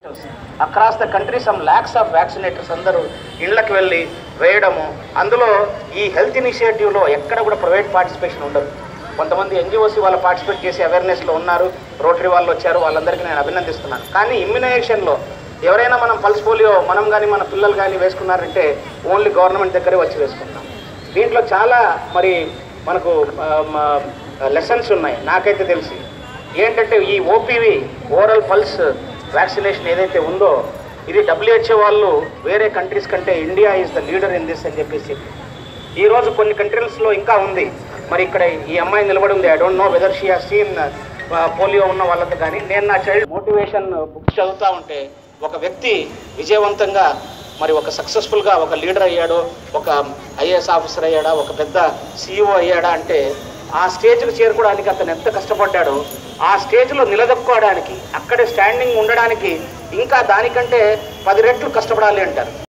across the country some lacks of vaccinators అందరూ ఇళ్ళకి వెళ్ళి వేయడము అందులో ఈ హెల్త్ ఇనిషియేటివ్లో ఎక్కడ కూడా ప్రైవేట్ పార్టిసిపేషన్ ఉండదు కొంతమంది ఎన్జిఓసి వాళ్ళు పార్టిసిపేట్ చేసి అవేర్నెస్లో ఉన్నారు రోటరీ వాళ్ళు వచ్చారు వాళ్ళందరికీ నేను అభినందిస్తున్నాను కానీ ఇమ్యునైజేషన్లో ఎవరైనా మనం పల్స్ పోలియో మనం కానీ మన పిల్లలు కానీ వేసుకున్నారంటే ఓన్లీ గవర్నమెంట్ దగ్గరే వచ్చి వేసుకుంటాం దీంట్లో చాలా మరి మనకు లెసన్స్ ఉన్నాయి నాకైతే తెలిసి ఏంటంటే ఈ ఓపీవి ఓరల్ పల్స్ వ్యాక్సినేషన్ ఏదైతే ఉందో ఇది డబ్ల్యూహెచ్ఓ వాళ్ళు వేరే కంట్రీస్ కంటే India is the leader in this అని చెప్పేసి ఈ రోజు కొన్ని కంట్రీస్లో ఇంకా ఉంది మరి ఇక్కడ ఈ అమ్మాయి నిలబడి ఉంది I don't know whether she has seen polio ఉన్న వాళ్ళతో కానీ నేను నా చైల్డ్ మోటివేషన్ బుక్స్ చదువుతా ఉంటే ఒక వ్యక్తి విజయవంతంగా మరి ఒక సక్సెస్ఫుల్గా ఒక లీడర్ అయ్యాడో ఒక ఐఏఎస్ ఆఫీసర్ అయ్యాడా ఒక పెద్ద సీఈఓ అయ్యాడా అంటే ఆ స్టేజ్కి చేరుకోవడానికి అతను ఎంత కష్టపడ్డాడో ఆ స్టేజ్లో నిలదొక్కుకోవడానికి అక్కడే స్టాండింగ్ ఉండడానికి ఇంకా దానికంటే పది రెట్లు కష్టపడాలి అంటారు